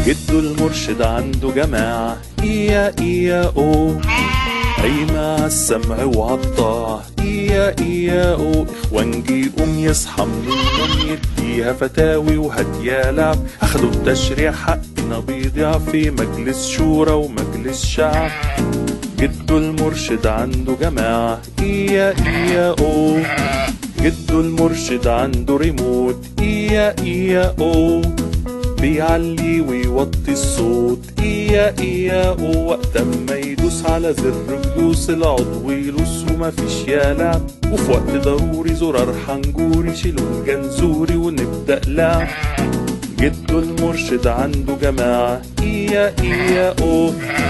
جده المرشد عنده جماعة إيا إيا أو قايمة عالسمع وعالطاعة إيا إيا أو إخوانجي قوم يصحى من النوم يديها فتاوي وهدية لعب أخدوا التشريع حقنا بيضيع في مجلس شورى ومجلس شعب جده المرشد عنده جماعة إيا إيا أو جده المرشد عنده ريموت إيا إيا أو بيعلي ويوطي الصوت إيا إيا أو وقت ما يدوس على زر جلوس العضو يلوس ومفيش يا لعب وفي وقت ضروري زرار حنجوري شيلوا الجنزوري ونبدأ لعب جده المرشد عنده جماعة إيا إيا أو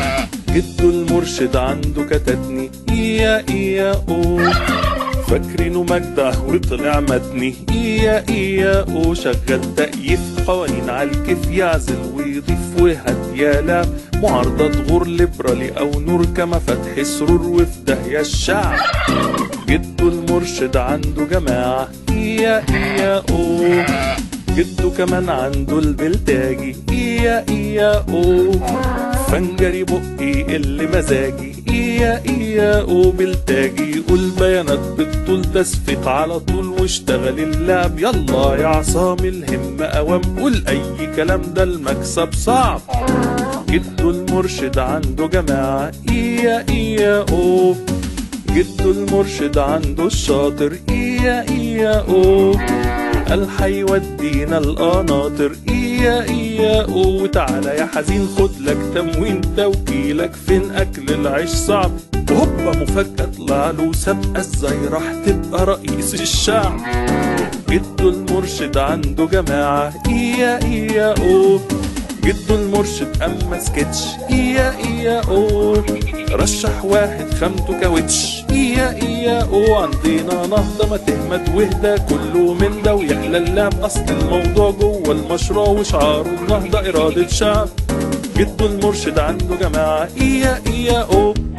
جده المرشد عنده كتتني إيا إيا أو فاكرينه مجدع وطلع متني إيا إيا أو شغل تأييف قوانين على الكيف يعزل ويضيف وهد يا لعب معارضة غور ليبرالي أو نور كما فتح سرور وفي داهية الشعب جده المرشد عنده جماعة إيا إيا أو جده كمان عنده البلتاجي إيا إيا أو فنجري بقي اللي مزاجي إيا إيا أو بلتاجي قول بيانات بالطول تصفيق على طول واشتغل اللعب يلا يا عصام الهمة أوام قول أي كلام ده المكسب صعب جده المرشد عنده جماعة إيا إيا أو جده المرشد عنده الشاطر إيا إيا أو قال حيودينا القناطر إيا إيا أو تعالى يا حزين خد لك تموين توكيلك فين أكل العيش صعب وهوبا مفاجأة طلع له سابقة ازاي راح تبقى رئيس الشعب جده المرشد عنده جماعة إيا إيا أو جده المرشد أما سكتش إيا إيا أو رشح واحد خامته كاوتش إيا إيا أو عندنا نهضة ما تهمد وهدى كله من ده ويحلى اللعب أصل الموضوع جوه المشروع وشعاره النهضة إرادة شعب جده المرشد عنده جماعة إيا إيا أو